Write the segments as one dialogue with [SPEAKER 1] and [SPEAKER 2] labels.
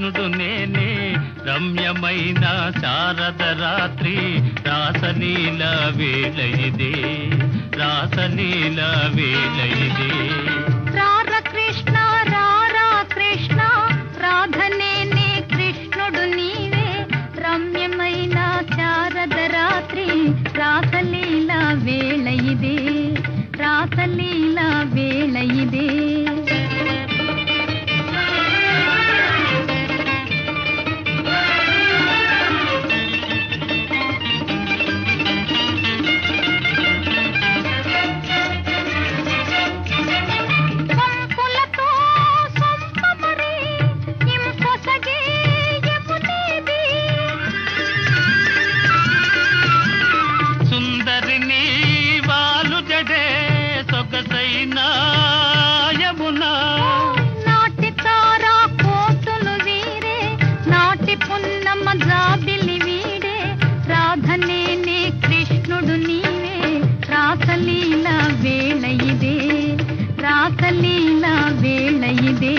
[SPEAKER 1] కృష్ణుడు నేనే రమ్యమైన శారద రాత్రి రాసలీల వేళ ఇదే రాసలీల వేళ ఇదే
[SPEAKER 2] రార కృష్ణ రారా కృష్ణ రాధనేనే కృష్ణుడు నీవే రమ్యమైన శారద రాత్రి రాసలీల వేళ ఇదే రాసలీల వేళ ఇదే పంపులతో సొంపమరి ఇంపొసగే యమునేది.
[SPEAKER 1] సుందరిని వాలు జడే సొగసైన యమునా
[SPEAKER 2] నాటి తారా కోటులు వీరే నాటి పున్నమ్మ జాబిలి వీడే రాధనేనే కృష్ణుడు నీవే రాసలీల వేళ ఇదే రాసలీల వేళ ఇదే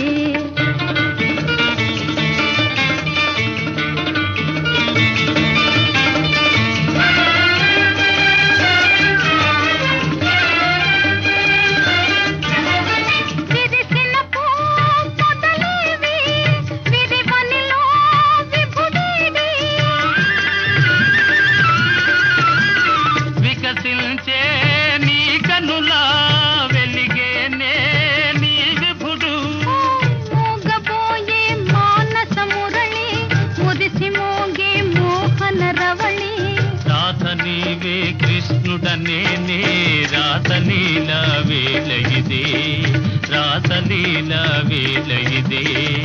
[SPEAKER 2] విరిసిన పూ పొదలేవి, విరివనిలో విభుడేవి.
[SPEAKER 1] వికసించే నీ కనులా వెలిగేనే నీ విభుడు
[SPEAKER 2] మోగబోయే మానస మురళి, మురిసి మోగే మోహన రవళి
[SPEAKER 1] రాత నీవే కృష్ణుడనేనే రాసలీల వేళ ఇదే రాసలీల వేళ ఇదే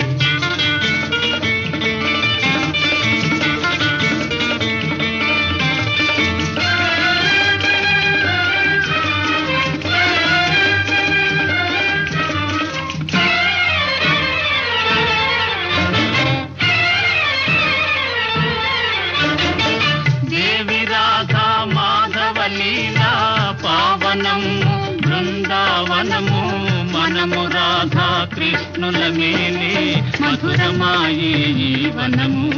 [SPEAKER 1] దేవి రాధా మాధవ లీలా పావనము బృందావనము మనము రాధా కృష్ణుల మేలే మధురమాయే ఈ వనము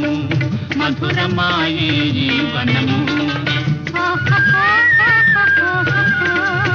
[SPEAKER 1] మధురమాయే ఈ వనము
[SPEAKER 2] ఆహాహాహాహాహా.